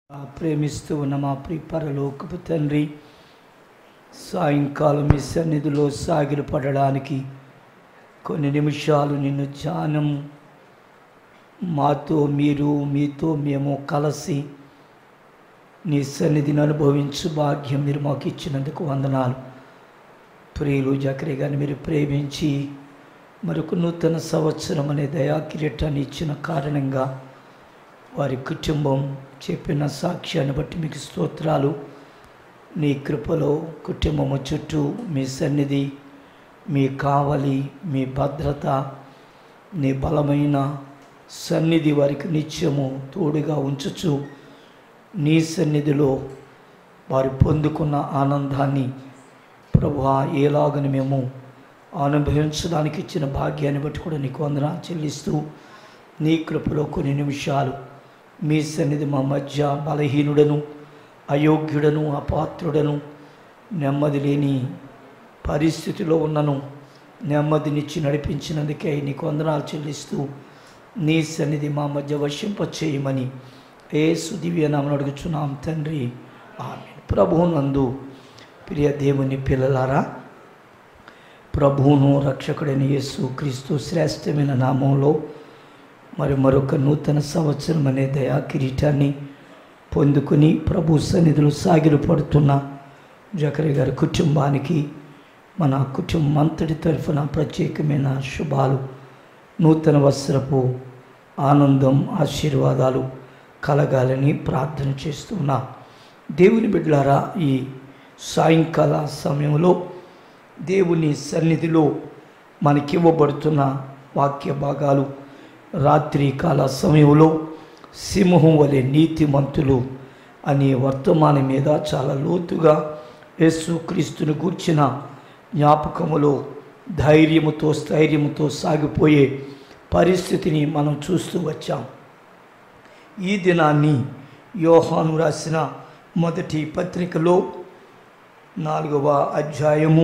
ఆ ప్రేమిస్తూ ఉన్న మా ప్రియ పరలోకపు తండ్రి సాయంకాలం మీ సన్నిధిలో సాగిలు పడడానికి కొన్ని నిమిషాలు నిన్ను ధ్యానం మాతో మీరు మీతో మేము కలిసి నీ సన్నిధిని అనుభవించు భాగ్యం మీరు మాకు ఇచ్చినందుకు వందనాలు ప్రియులు జకరి గారిని మీరు ప్రేమించి మరొక నూతన సంవత్సరం అనే దయా కిరీటాన్ని ఇచ్చిన కారణంగా వారి కుటుంబం చెప్పిన సాక్ష్యాన్ని బట్టి మీకు స్తోత్రాలు నీ కృపలో కుటుంబము చుట్టూ మీ సన్నిధి మీ కావలి మీ భద్రత నీ బలమైన సన్నిధి వారికి నిత్యము తోడుగా ఉంచుచు నీ సన్నిధిలో వారు పొందుకున్న ఆనందాన్ని ప్రభు ఏలాగని మేము అనుభవించడానికి ఇచ్చిన భాగ్యాన్ని బట్టి కూడా నీకు వందనాలు చెల్లిస్తూ నీ కృపలో కొన్ని నిమిషాలు మీ సన్నిధి మా మధ్య బలహీనుడను అయోగ్యుడను అపాత్రుడను నెమ్మది లేని పరిస్థితిలో ఉన్నను నెమ్మదినిచ్చి నడిపించినందుకే నీకు వందనాలు చెల్లిస్తూ నీ సన్నిధి మా మధ్య వర్షింప చేయమని ఏ సుదివ్యనామని అడుగుచున్నాం తండ్రి ఆమె ప్రభువునందు ప్రియ దేవుని పిల్లలారా ప్రభువును రక్షకుడైన యేసు క్రీస్తు శ్రేష్టమైన నామంలో మరి మరొక నూతన సంవత్సరం అనే దయా కిరీటాన్ని పొందుకుని ప్రభు సన్నిధులు సాగిలు పడుతున్న జకరి గారి కుటుంబానికి మన కుటుంబం అంతటి తరఫున ప్రత్యేకమైన శుభాలు నూతన వస్త్రపు ఆనందం ఆశీర్వాదాలు కలగాలని ప్రార్థన చేస్తున్నా దేవుని బిడ్డలారా ఈ సాయంకాల సమయంలో దేవుని సన్నిధిలో మనకివ్వబడుతున్న వాక్య భాగాలు రాత్రి కాల సమయంలో సింహం వలె నీతిమంతులు అనే వర్తమానం మీద చాలా లోతుగా యేసు క్రీస్తుని గూర్చిన జ్ఞాపకములో ధైర్యముతో స్థైర్యముతో సాగిపోయే పరిస్థితిని మనం చూస్తూ వచ్చాం ఈ దినాన్ని యోహాను రాసిన మొదటి పత్రికలో నాలుగవ అధ్యాయము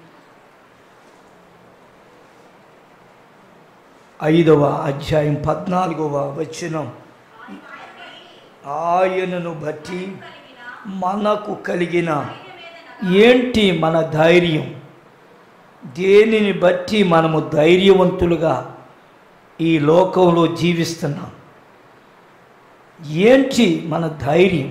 ఐదవ అధ్యాయం పద్నాలుగవ వచనం ఆయనను బట్టి మనకు కలిగిన ఏంటి మన ధైర్యం దేనిని బట్టి మనము ధైర్యవంతులుగా ఈ లోకంలో జీవిస్తున్నాం ఏంటి మన ధైర్యం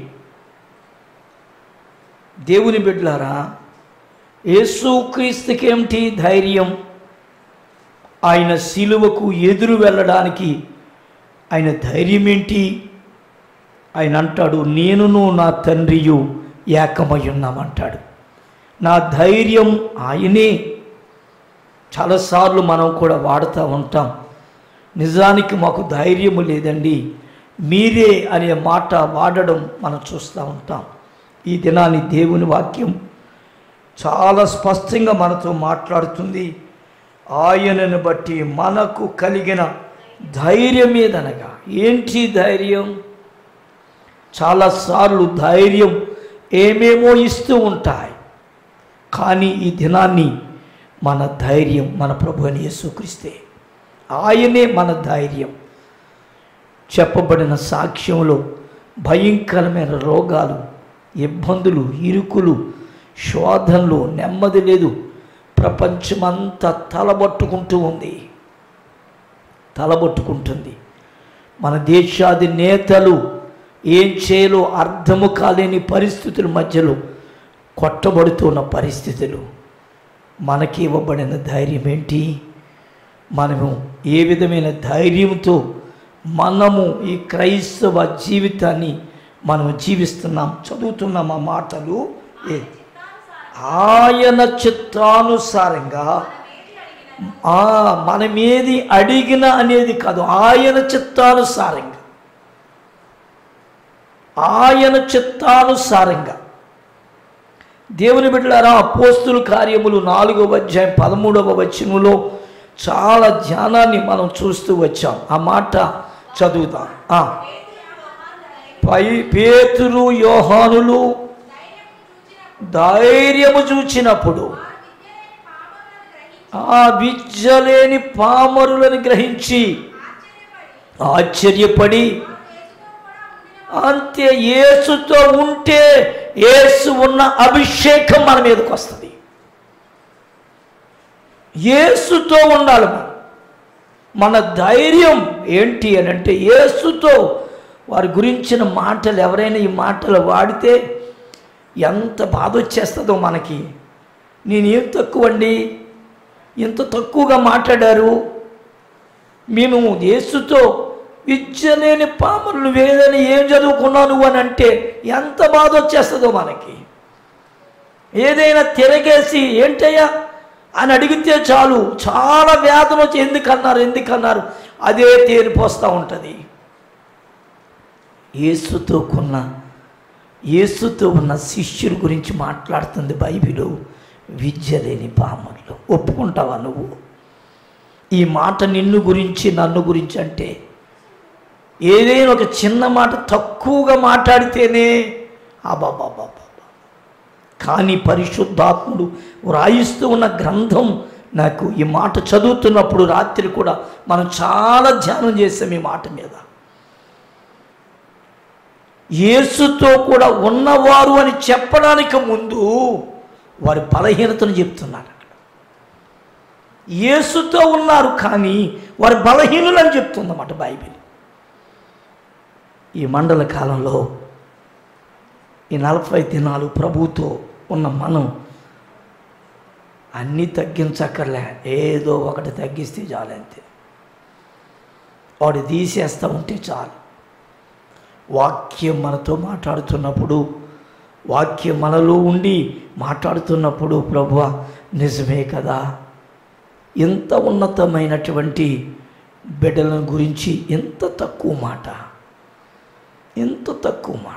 దేవుని బిడ్డలారా యేసుక్రీస్తుకి ఏమిటి ధైర్యం ఆయన శిలువకు ఎదురు వెళ్ళడానికి ఆయన ధైర్యం ఏంటి ఆయన అంటాడు నేనును నా తండ్రియు ఏకమై ఉన్నామంటాడు నా ధైర్యం ఆయనే చాలాసార్లు మనం కూడా వాడుతూ ఉంటాం నిజానికి మాకు ధైర్యము లేదండి మీరే అనే మాట వాడడం మనం చూస్తూ ఉంటాం ఈ దినాన్ని దేవుని వాక్యం చాలా స్పష్టంగా మనతో మాట్లాడుతుంది ఆయనను బట్టి మనకు కలిగిన ధైర్యం ఏదనగా ఏంటి ధైర్యం చాలాసార్లు ధైర్యం ఏమేమో ఇస్తూ ఉంటాయి కానీ ఈ దినాన్ని మన ధైర్యం మన ప్రభు అని యేసుక్రీస్తే ఆయనే మన ధైర్యం చెప్పబడిన సాక్ష్యంలో భయంకరమైన రోగాలు ఇబ్బందులు ఇరుకులు శోధనలు నెమ్మది లేదు ప్రపంచమంతా తలబట్టుకుంటూ ఉంది తలబట్టుకుంటుంది మన దేశాది నేతలు ఏం చేయాలో అర్థము కాలేని పరిస్థితుల మధ్యలో కొట్టబడుతున్న పరిస్థితులు మనకి ఇవ్వబడిన ధైర్యం ఏంటి మనము ఏ విధమైన ధైర్యంతో మనము ఈ క్రైస్తవ జీవితాన్ని మనం జీవిస్తున్నాం చదువుతున్నాం ఆ మాటలు ఏ ఆయన చిత్తానుసారంగా ఆ మనమేది అడిగిన అనేది కాదు ఆయన చిత్తానుసారంగా ఆయన చిత్తానుసారంగా దేవుని బిడ్డలారా అపోస్తుల కార్యములు నాలుగవ అధ్యాయం పదమూడవ వచనంలో చాలా ధ్యానాన్ని మనం చూస్తూ వచ్చాం ఆ మాట చదువుతాం ఆ. పై పేతురు యోహానులు ధైర్యము చూచినప్పుడు ఆ విద్యలేని పామరులను గ్రహించి ఆశ్చర్యపడి అంతే యేసుతో ఉంటే యేసు ఉన్న అభిషేకం మన మీదకి వస్తుంది యేసుతో ఉండాలి మనం మన ధైర్యం ఏంటి అని అంటే యేసుతో వారి గురించిన మాటలు ఎవరైనా ఈ మాటలు వాడితే ఎంత బాధ వచ్చేస్తుందో మనకి నేనేం తక్కువ అండి ఇంత తక్కువగా మాట్లాడారు మేము యేసుతో విద్య లేని పాములు వేదని ఏం చదువుకున్నావు నువ్వు అని అంటే ఎంత బాధ వచ్చేస్తుందో మనకి ఏదైనా తిరగేసి ఏంటయ్యా అని అడిగితే చాలు చాలా వేదన వచ్చి ఎందుకన్నారు ఎందుకన్నారు అదే తేలిపోస్తూ ఉంటుంది యేసుతో కొన్న యేసుతో ఉన్న శిష్యుల గురించి మాట్లాడుతుంది బైబిలు విద్య లేని పామర్లు ఒప్పుకుంటావా నువ్వు ఈ మాట నిన్ను గురించి నన్ను గురించి అంటే ఏదైనా ఒక చిన్న మాట తక్కువగా మాట్లాడితేనే అబాబాబాబా కానీ పరిశుద్ధాత్ముడు వ్రాయిస్తూ ఉన్న గ్రంథం నాకు ఈ మాట చదువుతున్నప్పుడు రాత్రి కూడా మనం చాలా ధ్యానం చేసాం ఈ మాట మీద యేసుతో కూడా ఉన్నవారు అని చెప్పడానికి ముందు వారి బలహీనతను చెప్తున్నారు అక్కడ యేసుతో ఉన్నారు కానీ వారి బలహీనులు అని చెప్తుందన్నమాట బైబిల్ ఈ మండల కాలంలో ఈ నలభై దినాలు ప్రభుతో ఉన్న మనం అన్నీ తగ్గించక్కర్లే ఏదో ఒకటి తగ్గిస్తే చాలు అంతే వాడు తీసేస్తూ ఉంటే చాలు వాక్యం మనతో మాట్లాడుతున్నప్పుడు వాక్యం మనలో ఉండి మాట్లాడుతున్నప్పుడు ప్రభు నిజమే కదా ఎంత ఉన్నతమైనటువంటి బిడ్డల గురించి ఎంత తక్కువ మాట ఎంత తక్కువ మాట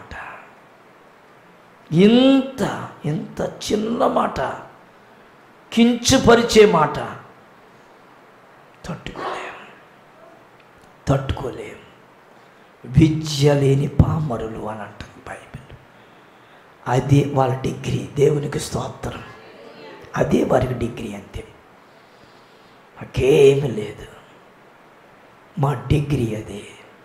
ఇంత ఇంత చిన్న మాట కించుపరిచే మాట తట్టుకోలేం తట్టుకోలేం విద్య లేని పామరులు అని అంటుంది బైబిల్ అదే వాళ్ళ డిగ్రీ దేవునికి స్తోత్రం అదే వారికి డిగ్రీ అంతే మాకేమీ లేదు మా డిగ్రీ అదే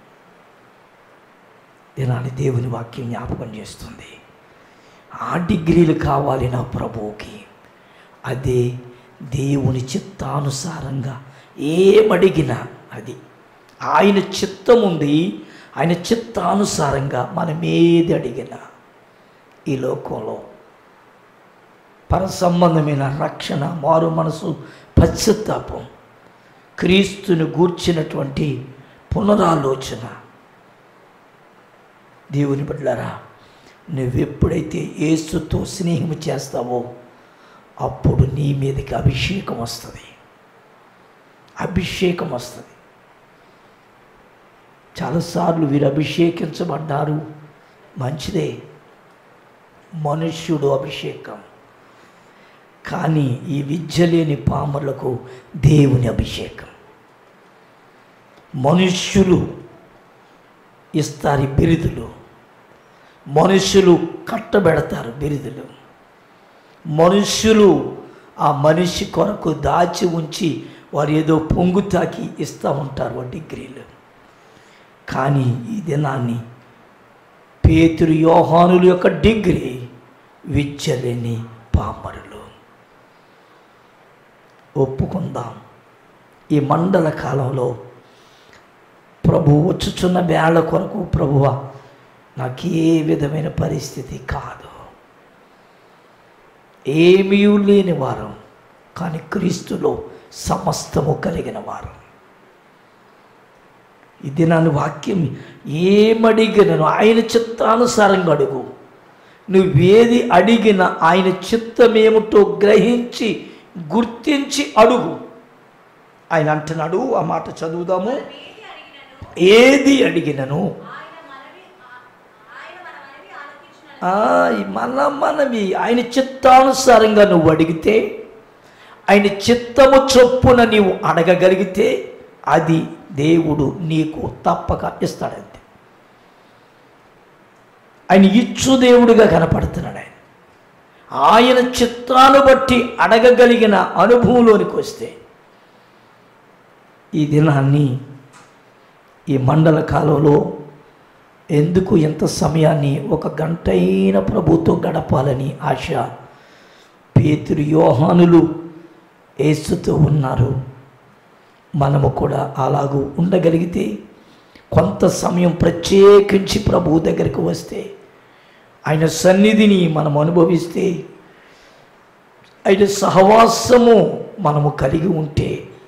దినాన్ని దేవుని వాక్యం జ్ఞాపకం చేస్తుంది ఆ డిగ్రీలు కావాలి నా ప్రభువుకి అదే దేవుని చిత్తానుసారంగా ఏమడిగినా అది ఆయన చిత్తం ఉంది ఆయన చిత్తానుసారంగా మనం ఏది అడిగినా ఈ లోకంలో పర సంబంధమైన రక్షణ మారు మనసు పశ్చాత్తాపం క్రీస్తుని గూర్చినటువంటి పునరాలోచన దేవుని బిడ్డలారా నువ్వెప్పుడైతే యేసుతో స్నేహం చేస్తావో అప్పుడు నీ మీదకి అభిషేకం వస్తుంది అభిషేకం వస్తుంది చాలాసార్లు వీరు అభిషేకించబడ్డారు మంచిదే మనుష్యుడు అభిషేకం కానీ ఈ విద్య లేని పామరులకు దేవుని అభిషేకం మనుష్యులు ఇస్తారు ఈ బిరుదులు మనుషులు కట్టబెడతారు బిరుదులు మనుష్యులు ఆ మనిషి కొరకు దాచి ఉంచి వారు ఏదో పొంగు తాకి ఇస్తూ ఉంటారు ఆ డిగ్రీలు కానీ ఈ దినాన్ని పేతురు యోహానుల యొక్క డిగ్రీ విద్యలేని పామరులు ఒప్పుకుందాం ఈ మండల కాలంలో ప్రభు వచ్చుచున్న వేళ కొరకు ప్రభువ నాకు ఏ విధమైన పరిస్థితి కాదు ఏమీ లేని వారం కానీ క్రీస్తులో సమస్తము కలిగిన వారం ఇది నన్ను వాక్యం ఏమడిగినను ఆయన చిత్తానుసారంగా అడుగు నువ్వేది అడిగినా ఆయన చిత్తమేమిటో గ్రహించి గుర్తించి అడుగు ఆయన అంటున్నాడు ఆ మాట చదువుదాము ఏది అడిగినను ఆ, ఈ మన మనవి ఆయన చిత్తానుసారంగా నువ్వు అడిగితే ఆయన చిత్తము చొప్పున నీవు అడగగలిగితే అది దేవుడు నీకు తప్పక ఇస్తాడంతే ఆయన ఇచ్చు దేవుడిగా కనపడుతున్నాడు ఆయన ఆయన చిత్తాన్ని బట్టి అడగగలిగిన అనుభవంలోనికి వస్తే ఈ దినాన్ని ఈ మండల కాలంలో ఎందుకు ఎంత సమయాన్ని ఒక గంట అయిన ప్రభుతో గడపాలని ఆశ పేతురు యోహానులు ఏసుతో ఉన్నారు మనము కూడా అలాగూ ఉండగలిగితే కొంత సమయం ప్రత్యేకించి ప్రభు దగ్గరికి వస్తే ఆయన సన్నిధిని మనం అనుభవిస్తే ఆయన సహవాసము మనము కలిగి ఉంటే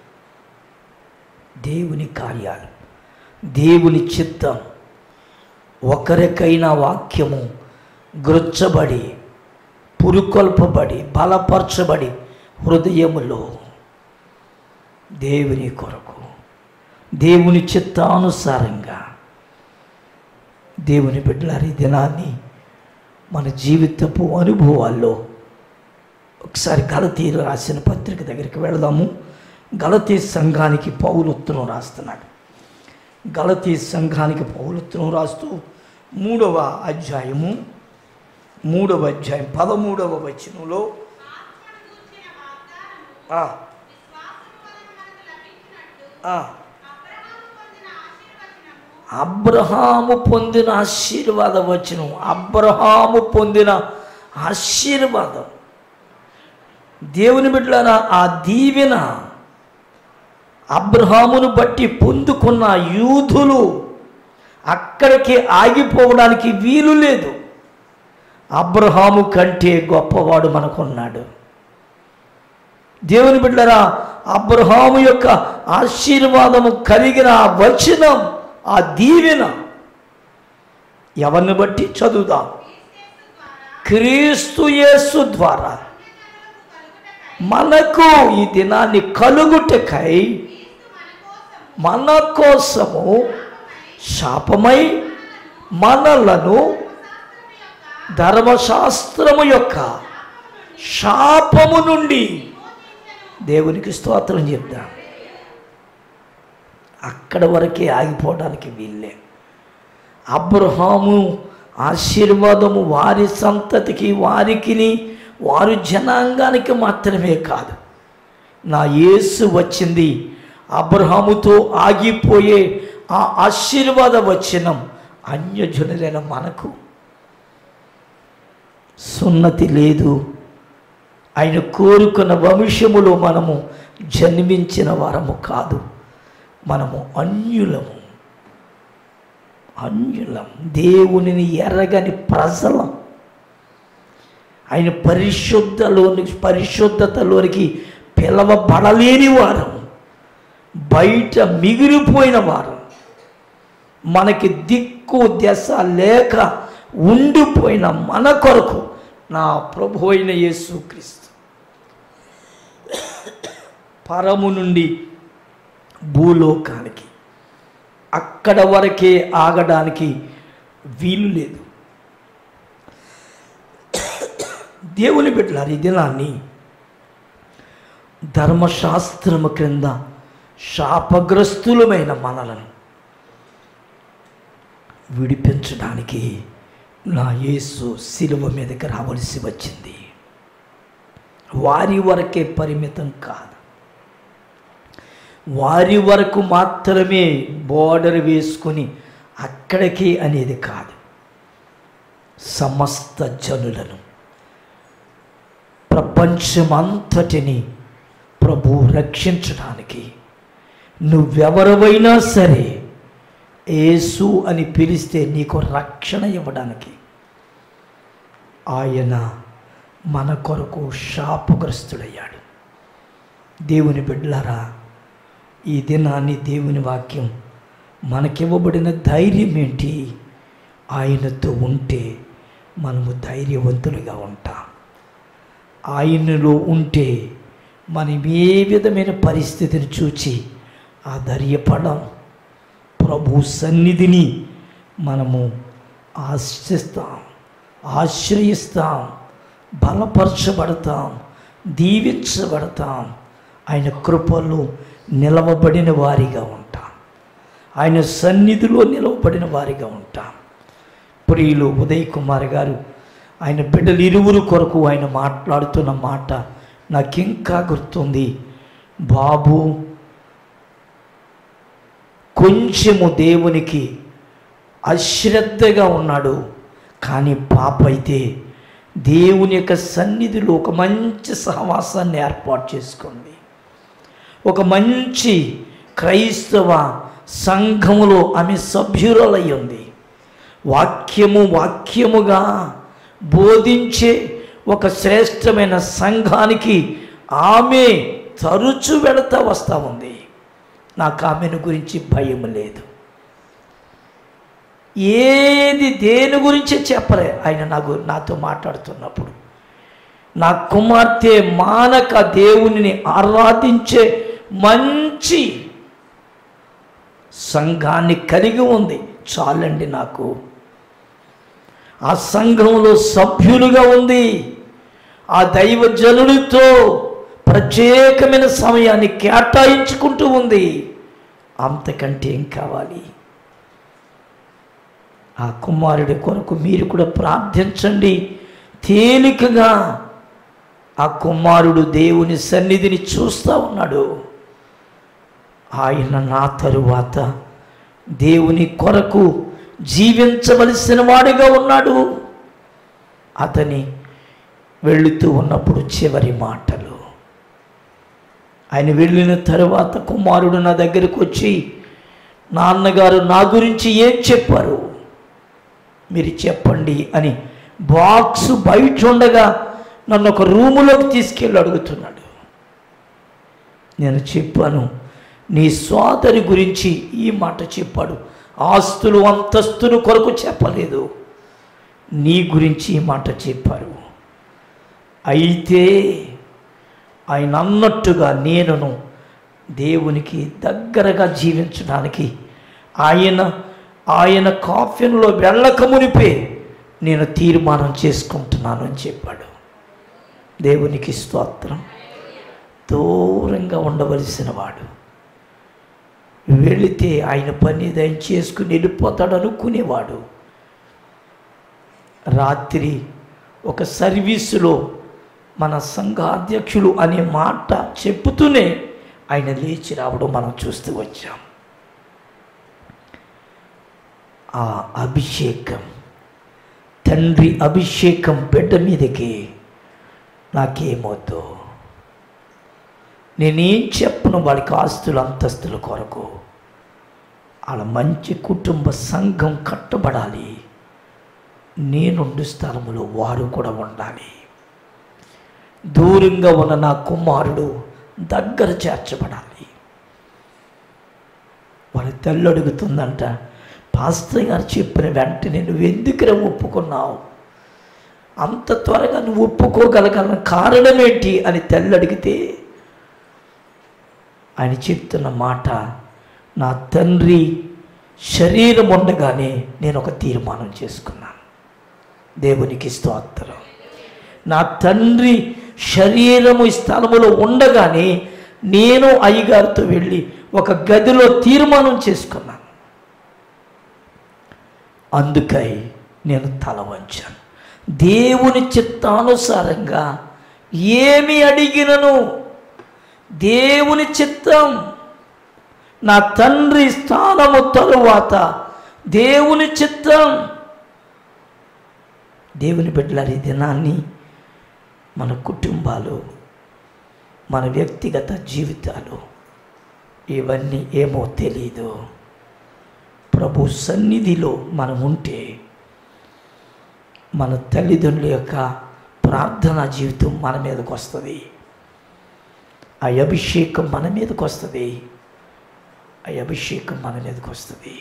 దేవుని కార్యాలు దేవుని చిత్తం ఒకరికైనా వాక్యము గృచ్చబడి పురుకొల్పబడి బలపరచబడి హృదయములో దేవుని కొరకు దేవుని చిత్తానుసారంగా దేవుని బిడ్డలారి దినాన్ని మన జీవితపు అనుభవాల్లో ఒకసారి గలతీరు రాసిన పత్రిక దగ్గరికి వెళదాము గలతీ సంఘానికి పౌలుత్వం రాస్తున్నాడు గలతీ సంఘానికి పౌలుత్వం రాస్తూ మూడవ అధ్యాయము మూడవ అధ్యాయం పదమూడవ వచనంలో ఆ, ఆ, అబ్రహాము పొందిన ఆశీర్వాద వచనం అబ్రహాము పొందిన ఆశీర్వాదం దేవుని బిడ్డలారా ఆ దీవెన అబ్రహామును బట్టి పొందుకున్న యూదులు అక్కడికి ఆగిపోవడానికి వీలు లేదు అబ్రహాము కంటే గొప్పవాడు మనకున్నాడు దేవుని బిడ్డరా అబ్రహాము యొక్క ఆశీర్వాదము కలిగిన ఆ వచనం ఆ దీవెన ఎవరిని బట్టి చదువుదాం క్రీస్తు యేసు ద్వారా మనకు ఈ దినాన్ని కలుగుటకై మన కోసము శాపమై మనలను ధర్మశాస్త్రము యొక్క శాపము నుండి దేవునికి స్తోత్రం చెప్దాం అక్కడ వరకే ఆగిపోవడానికి వీళ్ళే అబ్రహాము ఆశీర్వాదము వారి సంతతికి వారికిని వారి జనాంగానికి మాత్రమే కాదు నా యేసు వచ్చింది అబ్రహాముతో ఆగిపోయే ఆ ఆశీర్వాద వచనం అన్యజనులైన మనకు సున్నతి లేదు ఆయన కోరుకున్న వంశములో మనము జన్మించిన వారము కాదు మనము అన్యులము అన్యులం దేవునిని ఎరగని ప్రజలం ఆయన పరిశుద్ధలోని పరిశుద్ధతలోనికి పిలవబడలేని వారం బయట మిగిలిపోయిన వారం మనకి దిక్కు దశ లేక ఉండిపోయిన మన కొరకు నా ప్రభు అయిన యేసుక్రీస్తు పరము నుండి భూలోకానికి అక్కడ వరకే ఆగడానికి వీలు లేదు దేవుని బిడ్డలారు ఈ దినాన్ని ధర్మశాస్త్రము క్రింద శాపగ్రస్తులమైన మనలను విడిపించడానికి నా యేసు శిలువ మీదకి రావలసి వచ్చింది వారి వరకే పరిమితం కాదు వారి వరకు మాత్రమే బోర్డర్ వేసుకొని అక్కడికి అనేది కాదు సమస్త జనులను ప్రపంచమంతటిని ప్రభు రక్షించడానికి నువ్వెవరవైనా సరే యేసు అని పిలిస్తే నీకు రక్షణ ఇవ్వడానికి ఆయన మన కొరకు శాపగ్రస్తుడయ్యాడు దేవుని బిడ్డలారా ఈ దినాన్ని దేవుని వాక్యం మనకివ్వబడిన ధైర్యం ఏంటి ఆయనతో ఉంటే మనము ధైర్యవంతులుగా ఉంటాం ఆయనలో ఉంటే మనం ఏ విధమైన పరిస్థితిని చూచి ఆధైర్యపడం ప్రభు సన్నిధిని మనము ఆశిస్తాం ఆశ్రయిస్తాం బలపరచబడతాం దీవించబడతాం ఆయన కృపలో నిలవబడిన వారిగా ఉంటాం ఆయన సన్నిధిలో నిలవబడిన వారిగా ఉంటాం ప్రియులు ఉదయ్ కుమార్ గారు ఆయన బిడ్డలు ఇరువురు కొరకు ఆయన మాట్లాడుతున్న మాట నాకింకా గుర్తుంది బాబు కొంచెము దేవునికి అశ్రద్ధగా ఉన్నాడు కానీ పాప అయితే దేవుని యొక్క సన్నిధిలో ఒక మంచి సహవాసాన్ని ఏర్పాటు చేసుకుంది ఒక మంచి క్రైస్తవ సంఘములో ఆమె సభ్యురాలై ఉంది వాక్యము వాక్యముగా బోధించే ఒక శ్రేష్టమైన సంఘానికి ఆమె తరచు వెళతా వస్తూ ఉంది నాకు ఆమెను గురించి భయం లేదు ఏది దేని గురించి చెప్పలే ఆయన నాకు నాతో మాట్లాడుతున్నప్పుడు నా కుమార్తె మానక దేవునిని ఆరాధించే మంచి సంఘాన్ని కలిగి ఉంది చాలండి నాకు ఆ సంఘంలో సభ్యులుగా ఉంది ఆ దైవజనుడితో ప్రత్యేకమైన సమయాన్ని కేటాయించుకుంటూ ఉంది అంతకంటే ఏం కావాలి ఆ కుమారుడి కొరకు మీరు కూడా ప్రార్థించండి తేలికగా ఆ కుమారుడు దేవుని సన్నిధిని చూస్తూ ఉన్నాడు ఆయన నా తరువాత దేవుని కొరకు జీవించవలసిన వాడిగా ఉన్నాడు అతని వెళుతూ ఉన్నప్పుడు చివరి మాటలు ఆయన వెళ్ళిన తరువాత కుమారుడు నా దగ్గరకు వచ్చి నాన్నగారు నా గురించి ఏం చెప్పారు మీరు చెప్పండి అని బాక్స్ బయట ఉండగా నన్ను ఒక రూములోకి తీసుకెళ్ళి అడుగుతున్నాడు నేను చెప్పాను నీ సోదరి గురించి ఈ మాట చెప్పాడు ఆస్తులు అంతస్తులు కొరకు చెప్పలేదు నీ గురించి ఈ మాట చెప్పారు అయితే ఆయన అన్నట్టుగా నేనును దేవునికి దగ్గరగా జీవించడానికి ఆయన ఆయన కాఫ్యంలో వెళ్ళక మునిపే నేను తీర్మానం చేసుకుంటున్నాను అని చెప్పాడు దేవునికి స్తోత్రం దూరంగా ఉండవలసిన వాడు వెళితే ఆయన పని ఆయన చేసుకుని వెళ్ళిపోతాడు అనుకునేవాడు రాత్రి ఒక సర్వీసులో మన సంఘ అధ్యక్షులు అనే మాట చెప్పుతూనే ఆయన లేచి రావడం మనం చూస్తూ వచ్చాం ఆ అభిషేకం తండ్రి అభిషేకం బిడ్డ మీదకి నాకేమవుతో నేనేం చెప్పను వాడికి ఆస్తులు అంతస్తుల కొరకు వాళ్ళ మంచి కుటుంబ సంఘం కట్టబడాలి నేనుండు స్థలములో వారు కూడా ఉండాలి దూరంగా ఉన్న నా కుమారుడు దగ్గర చేర్చబడాలి వాళ్ళ తల్లి అడుగుతుందంట పాస్టర్ గారు చెప్పిన వెంటనే నువ్వు ఎందుకురా ఒప్పుకున్నావు అంత త్వరగా నువ్వు ఒప్పుకోగలగల కారణం ఏంటి అని తల్లి అడిగితే ఆయన చెప్తున్న మాట నా తండ్రి శరీరం ఉండగానే నేను ఒక తీర్మానం చేసుకున్నాను దేవునికి స్తోత్రం నా తండ్రి శరీరము ఈ స్థలములో ఉండగానే నేను అయ్యగారితో వెళ్ళి ఒక గదిలో తీర్మానం చేసుకున్నాను అందుకై నేను తల వంచాను దేవుని చిత్తానుసారంగా ఏమి అడిగినను దేవుని చిత్తం నా తండ్రి స్థానము తరువాత దేవుని చిత్తం దేవుని బిడ్డలారి ఈ దినాన్ని మన కుటుంబాలు మన వ్యక్తిగత జీవితాలు ఇవన్నీ ఏమో తెలీదు ప్రభు సన్నిధిలో మనం ఉంటే మన తల్లిదండ్రుల యొక్క ప్రార్థనా జీవితం మన మీదకి వస్తుంది ఆ అభిషేకం మన మీదకి వస్తుంది ఆ అభిషేకం మన మీదకి వస్తుంది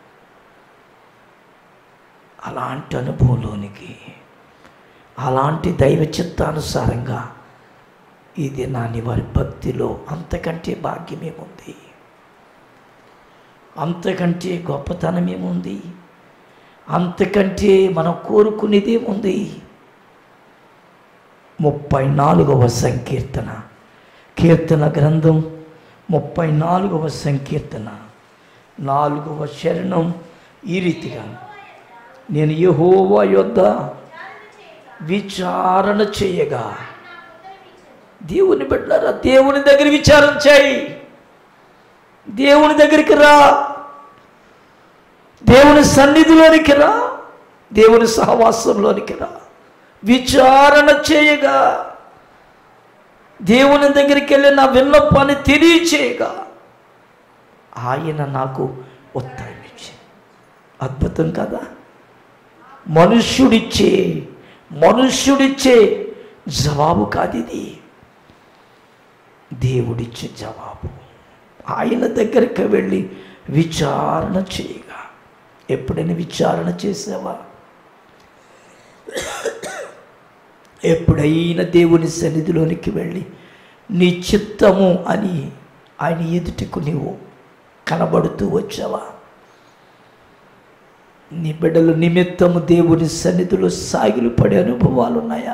అలాంటి అనుభవంలోనికి అలాంటి దైవ చిత్తానుసారంగా ఈ దినాన్ని వారి భక్తిలో అంతకంటే భాగ్యమేముంది అంతకంటే గొప్పతనం ఏముంది అంతకంటే మనం కోరుకునేది ఏముంది ముప్పై నాలుగవ సంకీర్తన కీర్తన గ్రంథం ముప్పై నాలుగవ సంకీర్తన నాలుగవ శరణం ఈ రీతిగా నేను యెహోవా యొద్ద విచారణ చేయగా దేవుని బిడ్డలారా దేవుని దగ్గర విచారణ చేయి దేవుని దగ్గరికి రా దేవుని సన్నిధిలోనికి రా దేవుని సహవాసంలోనికి రా విచారణ చేయగా దేవుని దగ్గరికి వెళ్ళి నా విన్నపాన్ని తెలియచేయగా ఆయన నాకు ఉత్తరం ఇచ్చి అద్భుతం కదా మనుష్యుడిచ్చే మనుష్యుడిచ్చే జవాబు కాదు ఇది దేవుడిచ్చే జవాబు ఆయన దగ్గరికి వెళ్ళి విచారణ చేయగా ఎప్పుడైనా విచారణ చేసావా ఎప్పుడైనా దేవుని సన్నిధిలోనికి వెళ్ళి నీ చిత్తము అని ఆయన ఎదుటకు నీవు కనబడుతూ వచ్చావా నీ బిడ్డల నిమిత్తము దేవుని సన్నిధిలో సాగిలు పడే అనుభవాలు ఉన్నాయా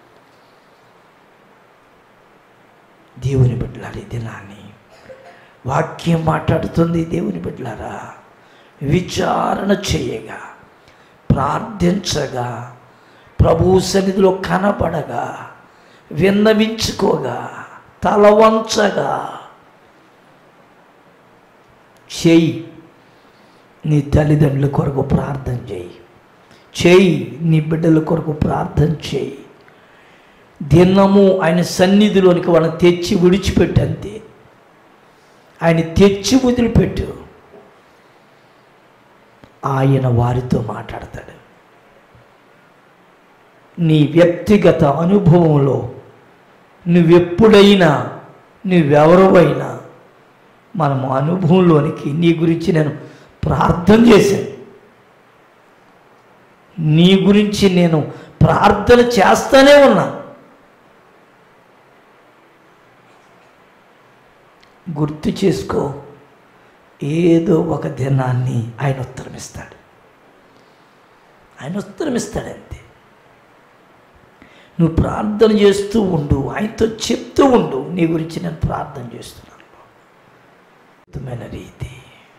దేవుని బిడ్డలారి దినాన్ని వాక్యం మాట్లాడుతుంది దేవుని బిడ్డలారా విచారణ చేయగా ప్రార్థించగా ప్రభు సన్నిధిలో కనబడగా విన్నవించుకోగా తలవంచగా చెయ్యి నీ తల్లిదండ్రుల కొరకు ప్రార్థన చేయి చేయి నీ బిడ్డల కొరకు ప్రార్థన చేయి దినము ఆయన సన్నిధిలోనికి వాళ్ళని తెచ్చి విడిచిపెట్టు అంతే ఆయన తెచ్చి వదిలిపెట్టు ఆయన వారితో మాట్లాడతాడు నీ వ్యక్తిగత అనుభవంలో నువ్వెప్పుడైనా నువ్వెవరువైనా మనము అనుభవంలోనికి నీ గురించి నేను ప్రార్థన చేశాను నీ గురించి నేను ప్రార్థన చేస్తానే ఉన్నా గుర్తు చేసుకో ఏదో ఒక దినాన్ని ఆయన ఉత్తరం ఇస్తాడు ఆయన ఉత్తరం ఇస్తాడంతే నువ్వు ప్రార్థన చేస్తూ ఉండు ఆయనతో చెప్తూ ఉండు నీ గురించి నేను ప్రార్థన చేస్తున్నాను అద్భుతమైన రీతి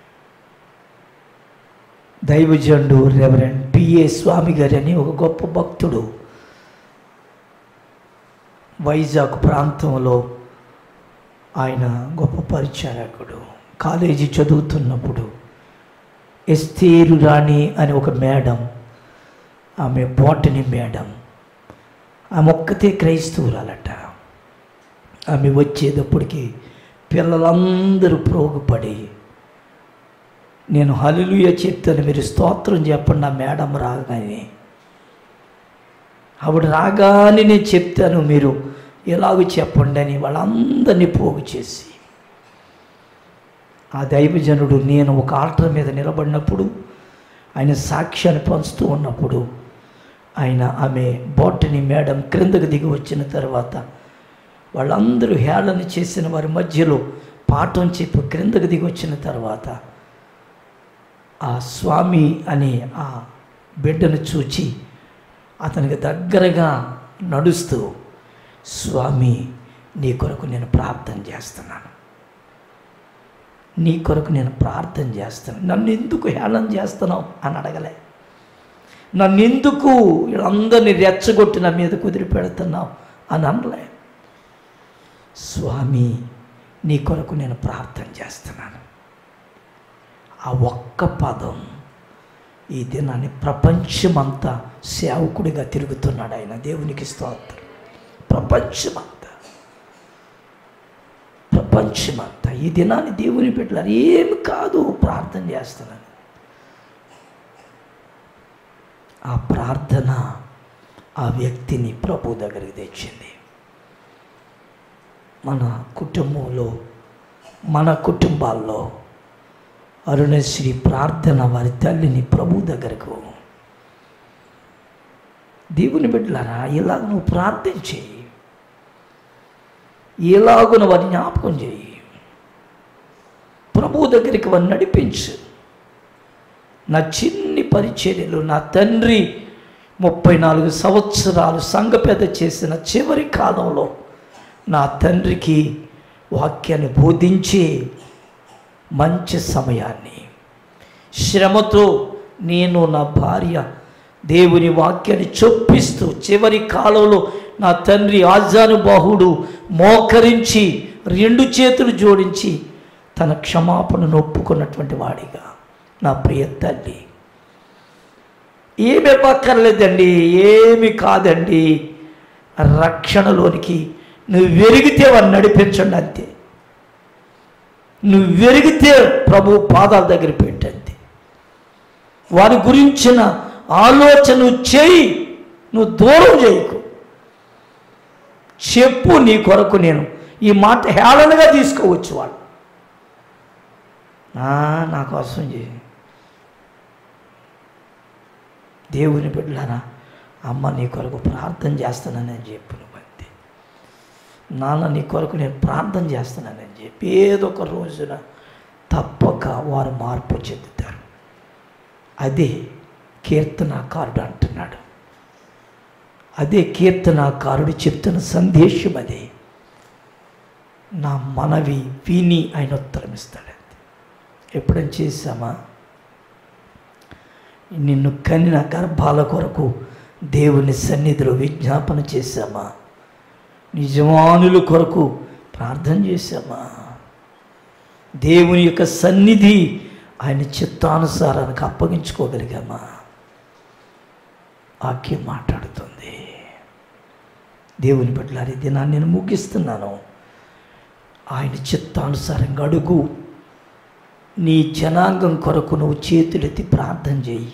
దైవజండు రెవరెండ్ పిఏ స్వామి గారి అని ఒక గొప్ప భక్తుడు వైజాగ్ ప్రాంతంలో ఆయన గొప్ప పరిచారకుడు కాలేజీ చదువుతున్నప్పుడు ఎస్తేరు రాణి అని ఒక మేడం ఆమె బోటని మేడం ఆమె ఒక్కతే క్రైస్తవురాలట ఆమె వచ్చేటప్పటికి పిల్లలందరూ ప్రోగుపడి నేను హలిలుయ చెప్తాను మీరు స్తోత్రం చెప్పండి నా మేడం రాగానే ఆవిడ రాగానే నేను చెప్తాను మీరు ఎలాగ చెప్పండి అని వాళ్ళందరినీ పోగు చేసి ఆ దైవజనుడు నేను ఒక ఆల్టర్ మీద నిలబడినప్పుడు ఆయన సాక్ష్యాన్ని పంచుతూ ఉన్నప్పుడు ఆయన ఆమె బోటని మేడం క్రిందకు దిగి వచ్చిన తర్వాత వాళ్ళందరూ హేళన చేసిన వారి మధ్యలో పాఠం చెప్పి క్రిందకు దిగి వచ్చిన తర్వాత ఆ స్వామి అనే ఆ బిడ్డను చూచి అతనికి దగ్గరగా నడుస్తూ స్వామి నీ కొరకు నేను ప్రార్థన చేస్తున్నాను నీ కొరకు నేను ప్రార్థన చేస్తున్నాను నన్ను ఎందుకు హేళన చేస్తున్నావు అని అడగలే నన్ను ఎందుకు వీళ్ళందరినీ రెచ్చగొట్టి నా మీద కుదిరి పెడుతున్నావు అని అనలే స్వామి నీ కొరకు నేను ప్రార్థన చేస్తున్నాను ఆ ఒక్క పదం ఈ దినాన్ని ప్రపంచమంతా సేవకుడిగా తిరుగుతున్నాడు ఆయన దేవునికి స్తోత్రం ప్రపంచమంతా ప్రపంచమంతా ఈ దినాన్ని దేవుని పెట్టారు ఏమి కాదు ప్రార్థన చేస్తున్నాను ఆ ప్రార్థన ఆ వ్యక్తిని ప్రభు దగ్గరికి తెచ్చింది మన కుటుంబంలో మన కుటుంబాల్లో అరుణశ్రీ ప్రార్థన వారి తల్లిని ప్రభు దగ్గరకు దేవుని బిడ్డలారా ఇలాగ నువ్వు ప్రార్థన చేయి ఎలాగున వారి జ్ఞాపకం చేయి ప్రభు దగ్గరికి వారిని నడిపించు నా చిన్ని పరిచర్యలు నా తండ్రి ముప్పై నాలుగు సంవత్సరాలు సంఘ పెద్ద చేసిన చివరి కాలంలో నా తండ్రికి వాక్యాన్ని బోధించే మంచి సమయాన్ని శ్రమతో నేను నా భార్య దేవుని వాక్యాన్ని చొప్పిస్తూ చివరి కాలంలో నా తండ్రి ఆజానుబాహుడు మోకరించి రెండు చేతులు జోడించి తన క్షమాపణను ఒప్పుకున్నటువంటి వాడిగా నా ప్రియ తల్లి ఏమి ఇవ్వక్కర్లేదండి ఏమి కాదండి రక్షణలోనికి నువ్వు వెరిగితే వారిని నడిపించండి అంతే నువ్వు వెరిగితే ప్రభు పాదాల దగ్గర పెట్టంతే వారి గురించిన ఆలోచన నువ్వు చేయి నువ్వు దూరం చేయకు చెప్పు నీ కొరకు నేను ఈ మాట హేళనగా తీసుకోవచ్చు వాళ్ళు "ఆ, నా కోసం చేయి దేవుని బిడ్డలారా అమ్మ నీ కొరకు ప్రార్థన చేస్తానని చెప్పు నువ్వు అంతే నాన్న నీ కొరకు నేను ప్రార్థన చేస్తానని చెప్పి ఏదో ఒక రోజున తప్పక వారు మార్పు చెందుతారు అదే కీర్తనాకారుడు అంటున్నాడు అదే కీర్తనాకారుడు చెప్తున్న సందేశం అదే నా మనవి విని ఆయన ఉత్తరం ఇస్తాడు ఎప్పుడైనా చేశామా నిన్ను కనిన గర్భాల కొరకు దేవుని సన్నిధిలో విజ్ఞాపన చేశామా నిజమానుల కొరకు ప్రార్థన చేశామా దేవుని యొక్క సన్నిధి ఆయన చిత్తానుసారానికి అప్పగించుకోగలిగామా వాక్యం మాట్లాడుతుంది దేవుని బిడ్డలారి దినాన్ని నేను ముగిస్తున్నాను ఆయన చిత్తానుసారంగా అడుగు నీ జనాంగం కొరకు నువ్వు చేతులెత్తి ప్రార్థన చేయి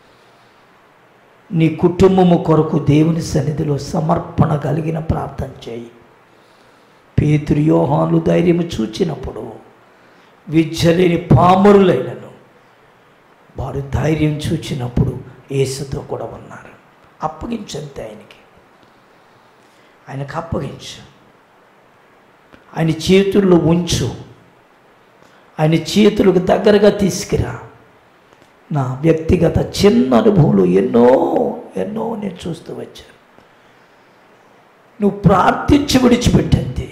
నీ కుటుంబము కొరకు దేవుని సన్నిధిలో సమర్పణ కలిగిన ప్రార్థన చేయి పేతురు యోహాను ధైర్యము చూచినప్పుడు విద్యలేని పామరులైనను వారు ధైర్యం చూచినప్పుడు యేసుతో కూడా ఉన్నారు అప్పగించంతే ఆయనకి ఆయనకు అప్పగించు ఆయన చేతుల్లో ఉంచు ఆయన చేతులకు దగ్గరగా తీసుకురా నా వ్యక్తిగత చిన్న అనుభవంలో ఎన్నో ఎన్నో నేను చూస్తూ వచ్చాను నువ్వు ప్రార్థించి విడిచిపెట్టంతే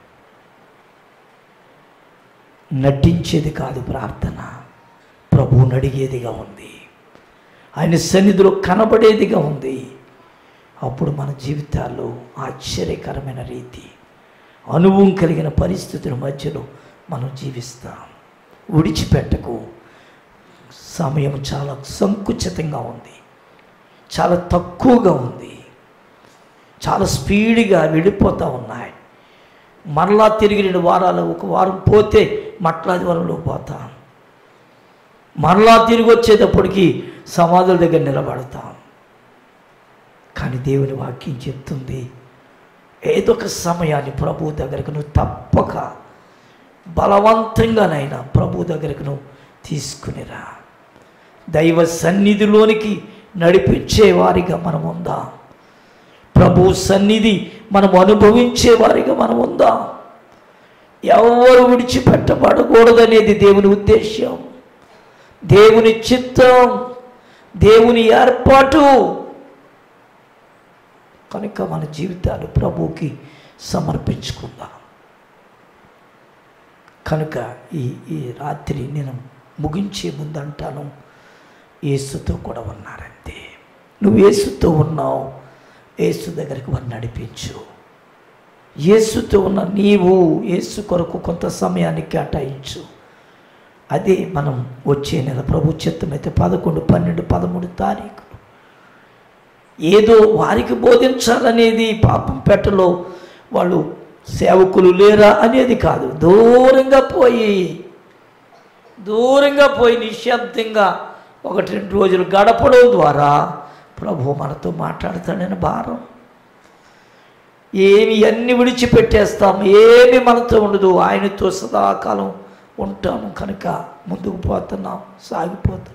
నటించేది కాదు ప్రార్థన ప్రభువుని అడిగేదిగా ఉంది ఆయన సన్నిధిలో కనబడేదిగా ఉంది అప్పుడు మన జీవితాల్లో ఆశ్చర్యకరమైన రీతి అనుభవం కలిగిన పరిస్థితుల మధ్యలో మనం జీవిస్తాం విడిచిపెట్టకు సమయం చాలా సంకుచితంగా ఉంది చాలా తక్కువగా ఉంది చాలా స్పీడ్గా వెళ్ళిపోతూ ఉన్నాయి మరలా తిరిగి రెండు వారాలు ఒక వారం పోతే మట్లాది వారంలో పోతాం మరలా తిరిగి వచ్చేటప్పటికి సమాధుల దగ్గర నిలబడతాం కానీ దేవుని వాక్యం చెప్తుంది ఏదో ఒక సమయాన్ని ప్రభు దగ్గరకు నువ్వు తప్పక బలవంతంగానైనా ప్రభు దగ్గరకు నువ్వు తీసుకునిరా దైవ సన్నిధిలోనికి నడిపించే వారిగా మనం ఉందాం ప్రభు సన్నిధి మనం అనుభవించే వారిగా మనం ఉందాం ఎవరు విడిచిపెట్టబడకూడదనేది దేవుని ఉద్దేశం దేవుని చిత్తం దేవుని ఏర్పాటు కనుక మన జీవితాలు ప్రభువుకి సమర్పించుకుందాం కనుక ఈ ఈ రాత్రి నేను ముగించే ముందు అంటాను యేసుతో కూడా ఉన్నారంతే నువ్వు యేసుతో ఉన్నావు యేసు దగ్గరికి వారిని నడిపించు యేసుతో ఉన్న నీవు యేసు కొరకు కొంత సమయాన్ని కేటాయించు అదే మనం వచ్చే నెల ప్రభు చిత్తమైతే పదకొండు పన్నెండు పదమూడు తారీఖులు ఏదో వారికి బోధించాలనేది పాపం పెట్టలో వాళ్ళు సేవకులు లేరా అనేది కాదు దూరంగా పోయి దూరంగా పోయి నిశ్శబ్దంగా ఒకటి రెండు రోజులు గడపడం ద్వారా ప్రభు మనతో మాట్లాడతాడని భారం ఏమి అన్ని విడిచిపెట్టేస్తాం ఏమి మనతో ఉండదు ఆయనతో సదాకాలం ఉంటాము కనుక ముందుకు పోతున్నాం సాగిపోతున్నాం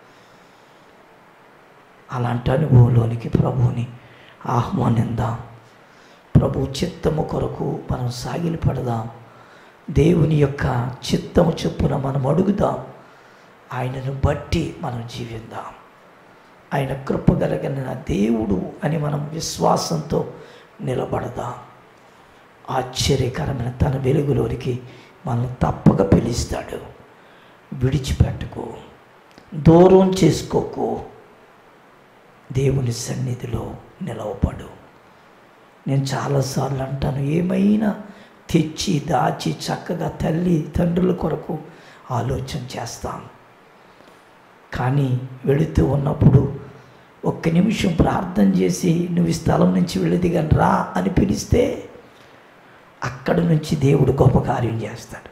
అలాంటి అనుభవంలోనికి ప్రభువుని ఆహ్వానిందాం ప్రభు చిత్తము కొరకు మనం సాగిలి పడదాం దేవుని యొక్క చిత్తము చొప్పున మనం అడుగుదాం ఆయనను బట్టి మనం జీవిద్దాం ఆయన కృప కలిగిన దేవుడు అని మనం విశ్వాసంతో నిలబడదాం ఆశ్చర్యకరమైన తన వెలుగులోనికి మనల్ని తప్పక పిలుస్తాడు విడిచిపెట్టుకో దూరం చేసుకోకు దేవుని సన్నిధిలో నిలవపడు నేను చాలాసార్లు అంటాను ఏమైనా తెచ్చి దాచి చక్కగా తల్లి తండ్రుల కొరకు ఆలోచన చేస్తాం కానీ వెళుతూ ఉన్నప్పుడు ఒక్క నిమిషం ప్రార్థన చేసి నువ్వు ఈ స్థలం నుంచి వెళ్ళేది కానీ రా అని పిలిస్తే అక్కడి నుంచి దేవుడు గొప్ప కార్యం చేస్తాడు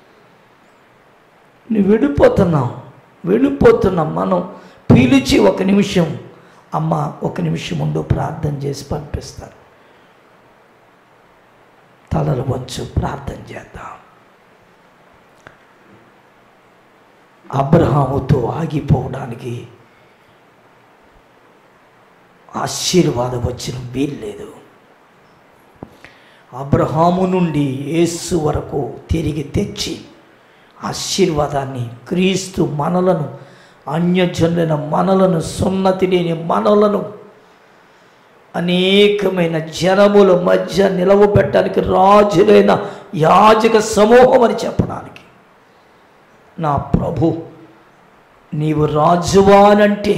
నువ్వు వెళ్ళిపోతున్నావు వెళ్ళిపోతున్నాం మనం పిలిచి ఒక నిమిషం అమ్మ ఒక నిమిషం ఉండు ప్రార్థన చేసి పంపిస్తారు తలలు వచ్చు ప్రార్థన చేద్దాం అబ్రహాముతో ఆగిపోవడానికి ఆశీర్వాదం వచ్చిన వీల్లేదు అబ్రహాము నుండి యేసు వరకు తిరిగి తెచ్చి ఆశీర్వాదాన్ని క్రీస్తు మనలను అన్యజనులైన మనలను సున్నతి లేని మనలను అనేకమైన జనముల మధ్య నిలవబెట్టడానికి రాజులైన యాజక సమూహం అని చెప్పడానికి నా ప్రభు నీవు రాజువా అనంటే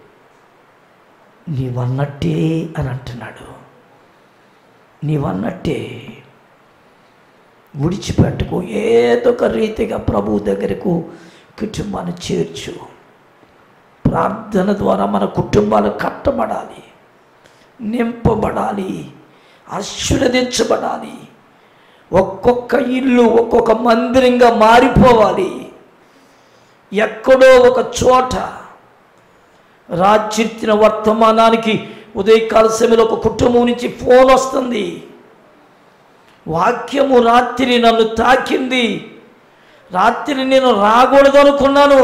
నీవన్నట్టే అని అంటున్నాడు నీవన్నట్టే విడిచిపెట్టుకో ఏదో ఒక రీతిగా ప్రభు దగ్గరకు కుటుంబాన్ని చేర్చు ప్రార్థన ద్వారా మన కుటుంబాలు కట్టబడాలి నింపబడాలి ఆశీర్వదించబడాలి ఒక్కొక్క ఇల్లు ఒక్కొక్క మందిరంగా మారిపోవాలి ఎక్కడో ఒక చోట రాజ్యత్తిన వర్తమానానికి ఉదయకాల సమయంలో ఒక కుటుంబం నుంచి ఫోన్ వస్తుంది వాక్యము రాత్రి నన్ను తాకింది రాత్రి నేను రాకూడదు అనుకున్నాను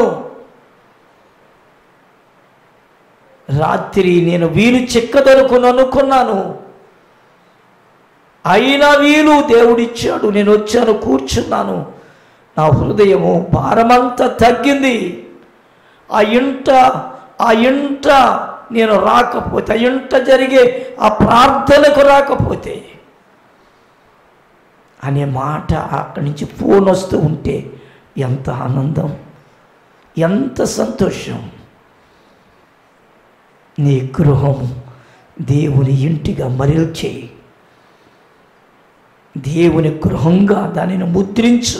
రాత్రి నేను వీలు చిక్కదనుకుని అనుకున్నాను అయినా వీలు దేవుడిచ్చాడు నేను వచ్చాను కూర్చున్నాను నా హృదయము భారమంతా తగ్గింది ఆ ఇంట ఆ ఇంట నేను రాకపోతే ఆ ఇంట జరిగే ఆ ప్రార్థనకు రాకపోతే అనే మాట అక్కడి నుంచి ఫోన్ వస్తూ ఉంటే ఎంత ఆనందం ఎంత సంతోషం నీ గృహము దేవుని ఇంటిగా మరిల్చేయి దేవుని గృహంగా దానిని ముద్రించు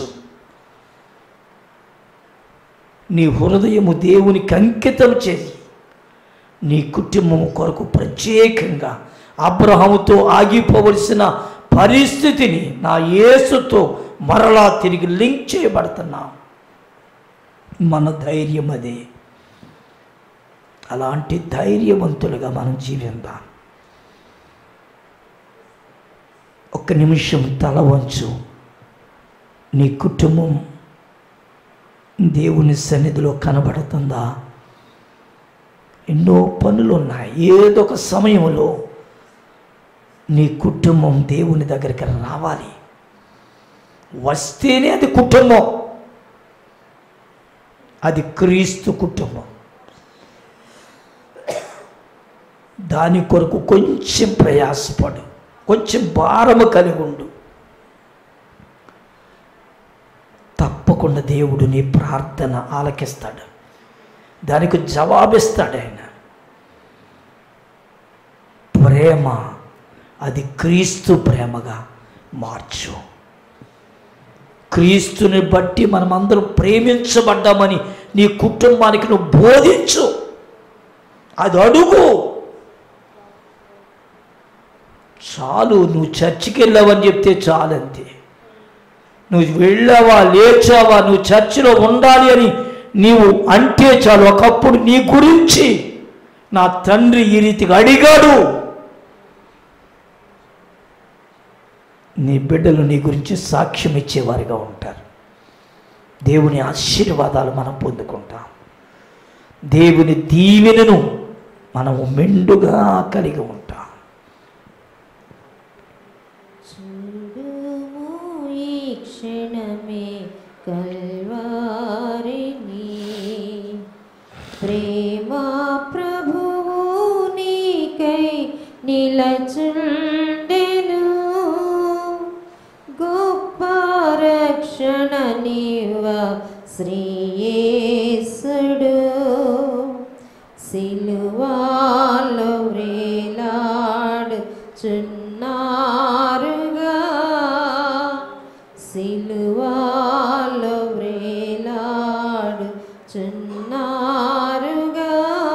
నీ హృదయము దేవునికి అంకితం చేయి నీ కుటుంబము కొరకు ప్రత్యేకంగా అబ్రహముతో ఆగిపోవలసిన పరిస్థితిని నా యేసుతో మరలా తిరిగి లింక్ చేయబడుతున్నాం మన ధైర్యం అదే అలాంటి ధైర్యవంతులుగా మనం జీవిద్దాం ఒక్క నిమిషం తల వంచు నీ కుటుంబం దేవుని సన్నిధిలో కనబడుతుందా ఎన్నో పనులు ఉన్నాయి ఏదో ఒక సమయంలో నీ కుటుంబం దేవుని దగ్గరికి రావాలి వస్తేనే అది కుటుంబం అది క్రీస్తు కుటుంబం దాని కొరకు కొంచెం ప్రయాసపడు కొంచెం భారము కలిగి ఉండు తప్పకుండా దేవుడు నీ ప్రార్థన ఆలకిస్తాడు దానికి జవాబిస్తాడు ఆయన ప్రేమ అది క్రీస్తు ప్రేమగా మార్చు క్రీస్తుని బట్టి మనమందరం ప్రేమించబడ్డామని నీ కుటుంబానికి నువ్వు బోధించు అది అడుగు చాలు నువ్వు చర్చికి వెళ్ళావని చెప్తే చాలంతే నువ్వు వెళ్ళావా లేచావా నువ్వు చర్చిలో ఉండాలి అని నీవు అంటే చాలు ఒకప్పుడు నీ గురించి నా తండ్రి ఈ రీతిగా అడిగాడు నీ బిడ్డలు నీ గురించి సాక్ష్యం ఇచ్చేవారిగా ఉంటారు దేవుని ఆశీర్వాదాలు మనం పొందుకుంటాం దేవుని దీవెనను మనము మెండుగా కలిగి ఉంటాం చూడుము ఈ క్షణమే కల్వారిని ప్రేమ ప్రభువు నీకై నిలచుండెను గొప్ప రక్షణ నీవ శ్రీయేసుడు సిలువాలో వ్రేలాడుచున్నారుగా సిలువాలో వ్రేలాడుచున్నారుగా చున్నారుగా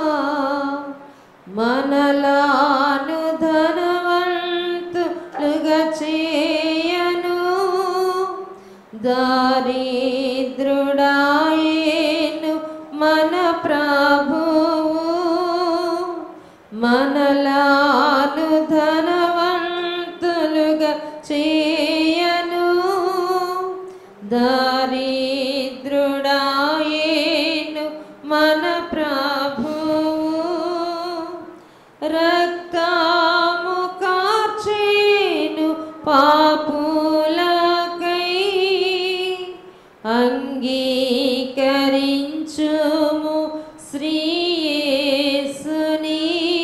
మనలాను ధనవంతులుగా చేయను దారిద్రుడాయేను మన ప్రభువు మనలాను ధనవంతులుగా చేయను దారిద్రుడాయేను మన ప్రభువు రక్తము కార్చేను పాపులకై అంగీకరించుము శ్రీయేసుని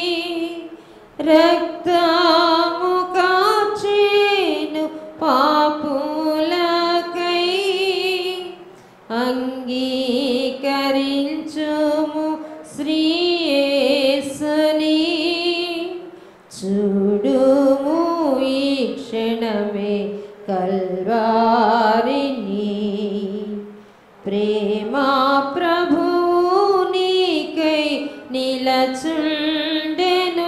రక్తము కార్చేను పాపులకై అంగీకరించుము శ్రీయేసుని చూడుము ఈ క్షణమే కల్వారిని ప్రేమా ప్రభునికై నిలచుండెను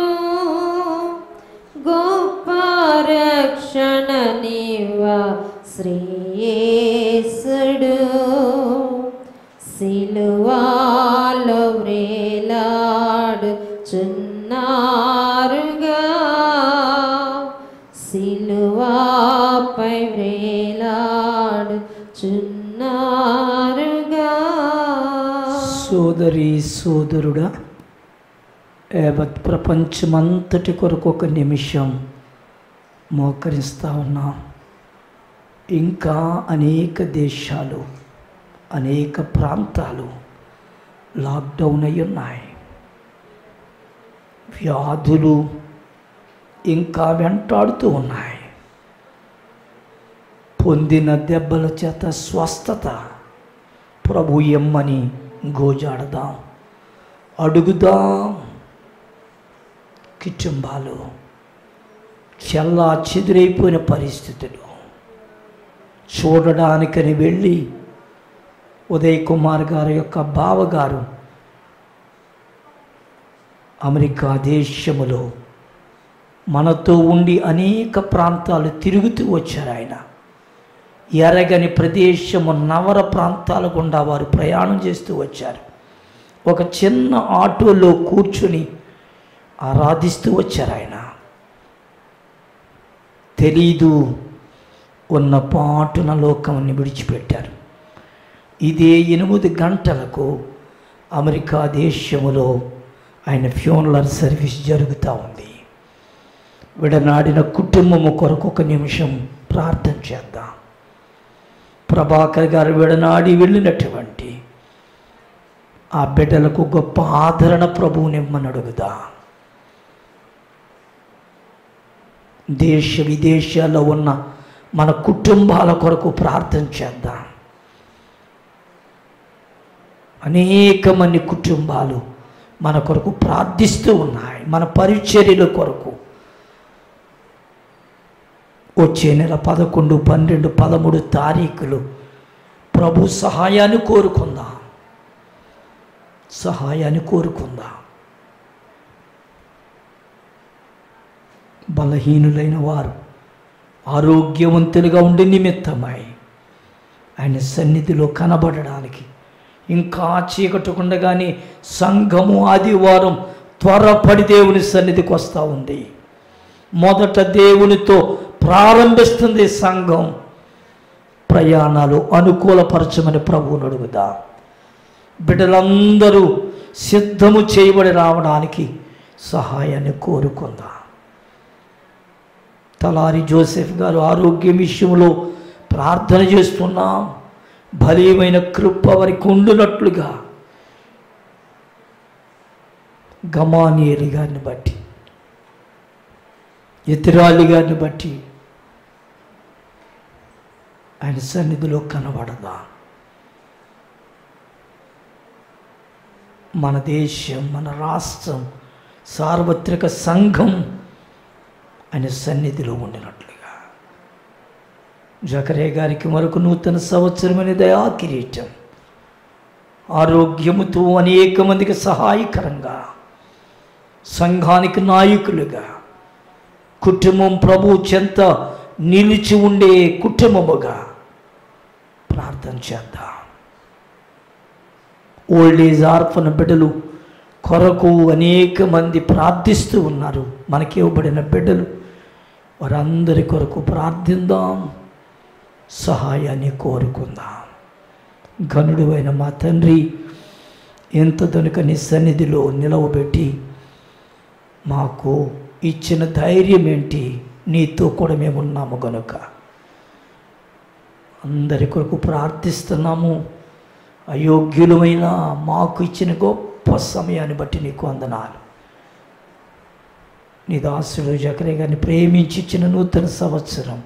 గొప్ప రక్షణ నీవా శ్రీయేసుడు సిలువాలో వ్రేలాడు చున్నారుగా సిలువాపై వ్రేలాడు చున్నారుగా సోదరి సోదరుడా యావత్ ప్రపంచమంతటి కొరకు ఒక నిమిషం మోకరిస్తా ఉన్నాం ఇంకా అనేక దేశాలు అనేక ప్రాంతాలు లాక్డౌన్ అయి ఉన్నాయి వ్యాధులు ఇంకా వెంటాడుతూ ఉన్నాయి పొందిన దెబ్బల చేత స్వస్థత ప్రభు ఎమ్మని గోజాడదాం అడుగుదాం కుటుంబాలు చల్లా చెదురైపోయిన పరిస్థితులు చూడడానికని వెళ్ళి ఉదయ్ కుమార్ గారి యొక్క బావగారు అమెరికా దేశములో మనతో ఉండి అనేక ప్రాంతాలు తిరుగుతూ వచ్చారు ఆయన ఎరగని ప్రదేశము నవర ప్రాంతాల గుండా వారు ప్రయాణం చేస్తూ వచ్చారు ఒక చిన్న ఆటోలో కూర్చుని ఆరాధిస్తూ వచ్చారు ఆయన తెలీదు ఉన్న పాటున లోకముని విడిచిపెట్టారు ఇదే ఎనిమిది గంటలకు అమెరికా దేశములో ఆయన ఫ్యూనరల్ సర్వీస్ జరుగుతూ ఉంది విడనాడిన కుటుంబము కొరకు ఒక నిమిషం ప్రార్థన చేద్దాం ప్రభాకర్ గారు విడనాడి వెళ్ళినటువంటి ఆ బిడ్డలకు గొప్ప ఆదరణ ప్రభువునిమ్మని అడుగుదా దేశ విదేశాల్లో ఉన్న మన కుటుంబాల కొరకు ప్రార్థన చేద్దాం అనేక మంది కుటుంబాలు మన కొరకు ప్రార్థిస్తూ ఉన్నాయి మన పరిచర్యల కొరకు వచ్చే నెల పదకొండు పన్నెండు పదమూడు తారీఖులు ప్రభు సహాయాన్ని కోరుకుందాం సహాయాన్ని కోరుకుందాం బలహీనులైన వారు ఆరోగ్యవంతులుగా ఉండే నిమిత్తమై ఆయన సన్నిధిలో కనబడడానికి ఇంకా చీకటకుండగానే సంఘము ఆదివారం త్వరపడి దేవుని సన్నిధికి వస్తూ ఉంది మొదట దేవునితో ప్రారంభిస్తుంది సంఘం ప్రయాణాలు అనుకూలపరచమని ప్రభువుని అడుగుదా బిడ్డలందరూ సిద్ధము చేయబడి రావడానికి సహాయాన్ని కోరుకుందా తలారి జోసెఫ్ గారు ఆరోగ్యం విషయంలో ప్రార్థన చేస్తున్నాం బలీయమైన కృప వారికి ఉండునట్లుగా గమానియలి గారిని బట్టి ఎతిరాలి గారిని బట్టి ఆయన సన్నిధిలో కనబడదా మన దేశం మన రాష్ట్రం సార్వత్రిక సంఘం ఆయన సన్నిధిలో ఉండినట్లుగా జకరే గారికి మరొక నూతన సంవత్సరమైన దయా కిరీటం ఆరోగ్యముతో అనేక మందికి సహాయకరంగా సంఘానికి నాయకులుగా కుటుంబం ప్రభు చెంత నిలిచి ఉండే కుటుంబముగా ప్రార్థన చేద్దాం ఓల్డ్ ఏజ్ ఆర్ఫన బిడ్డలు కొరకు అనేక మంది ప్రార్థిస్తూ ఉన్నారు మనకి ఇవ్వబడిన బిడ్డలు వారందరి కొరకు ప్రార్థిద్దాం సహాయాన్ని కోరుకుందాం గనుడు అయిన మా తండ్రి ఎంత దొనక నీ సన్నిధిలో నిలవబెట్టి మాకు ఇచ్చిన ధైర్యం ఏంటి నీతో కూడా మేము ఉన్నాము గనుక అందరి కొరకు ప్రార్థిస్తున్నాము అయోగ్యులమైన మాకు ఇచ్చిన గొప్ప సమయాన్ని బట్టి నీకు అందనాలు నీ దాసుడు జకరే గారిని ప్రేమించి ఇచ్చిన నూతన సంవత్సరం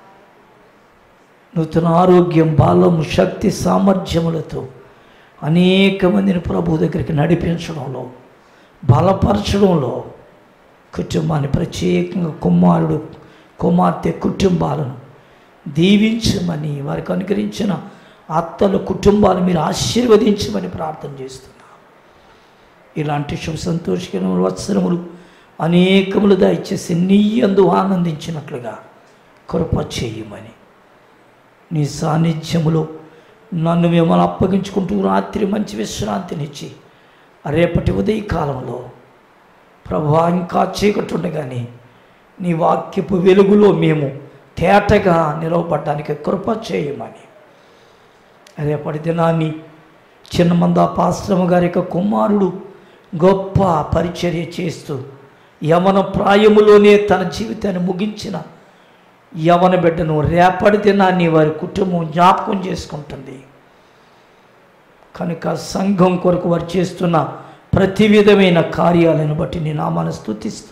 నూతన ఆరోగ్యం బలము శక్తి సామర్థ్యములతో అనేక మందిని ప్రభు దగ్గరికి నడిపించడంలో బలపరచడంలో కుటుంబాన్ని ప్రత్యేకంగా కుమారుడు కుమార్తె కుటుంబాలను దీవించమని వారికి అనుగ్రహించిన అత్తల కుటుంబాలు మీరు ఆశీర్వదించమని ప్రార్థన చేస్తున్నా ఇలాంటి శుభ సంతోషకరమైన వత్సరములు అనేకములు దయచేసి నీ అందు ఆనందించినట్లుగా కృప చేయమని నీ సాన్నిధ్యములో నన్ను మిమ్మల్ని అప్పగించుకుంటూ రాత్రి మంచి విశ్రాంతినిచ్చి రేపటి ఉదయకాలంలో ప్రభా ఇంకా చీకటుండగానే నీ వాక్యపు వెలుగులో మేము తేటగా నిలవబడ్డానికి కృప చేయమని రేపటి దినాన్ని చిన్నమంద పాశ్రమ గారి యొక్క కుమారుడు గొప్ప పరిచర్య చేస్తూ యవన ప్రాయములోనే తన జీవితాన్ని ముగించిన యవన బిడ్డను రేపటి దినాన్ని వారి కుటుంబం జ్ఞాపకం చేసుకుంటుంది కనుక సంఘం కొరకు వారు చేస్తున్న ప్రతి విధమైన కార్యాలను బట్టి నీ నామాన్ని స్థుతిస్తూ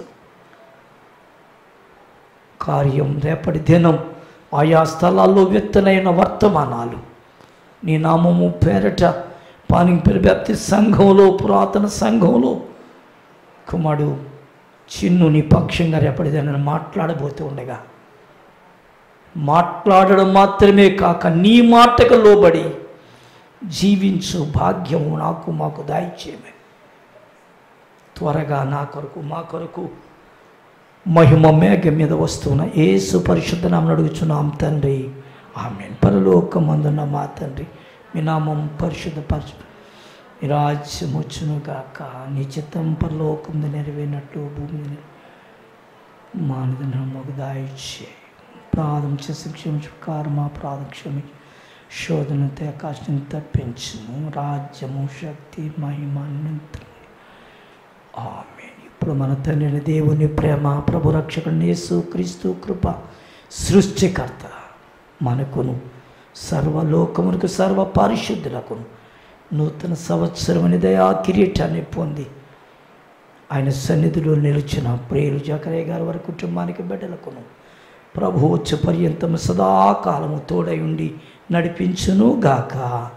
కార్యం రేపటి దినం ఆయా స్థలాల్లో వ్యక్తనైన వర్తమానాలు నీ నామము పేరట పానింపేరు వ్యాప్తి సంఘంలో పురాతన సంఘంలో కుమారుడు చిన్ను నీ పక్షంగా రేపటి దినం మాట్లాడబోతూ ఉండగా మాట్లాడడం మాత్రమే కాక నీ మాటకు లోబడి జీవించు భాగ్యము నాకు మాకు దాయిచేయమే త్వరగా నా కొరకు మా కొరకు మహిమ మేఘ మీద వస్తున్న ఏసు పరిశుద్ధ నామని అడుగుచున్నాం తండ్రి ఆమె పరలోకమందున్న మా తండ్రి మీ నామం పరిశుద్ధ పరచు మీ రాజ్యం వచ్చును గాక నీ చిత్తం పరలోకం నెరవేరినట్లు భూమి మీద మానదిన మాకు దాయిచ్చే ప్రాధం చేసి క్షమించు కారమా ప్రాధం క్షమించు శోధన కష్టం తప్పించుము రాజ్యము శక్తి మహిమ అనంతరం ఆమె ఇప్పుడు మన తండ్రిని దేవుని ప్రేమ ప్రభు రక్షకుని యేసు క్రీస్తు కృప సృష్టికర్త మనకును సర్వలోకమునకు సర్వ పరిశుద్ధులకును నూతన సంవత్సరమని దయా కిరీటాన్ని పొంది ఆయన సన్నిధిలో నిలిచిన ప్రియులు జకరయ్య గారి వారి కుటుంబానికి బిడ్డలకును ప్రభు వచ్చే పర్యంతం సదాకాలము తోడై ఉండి నడిపించును గాక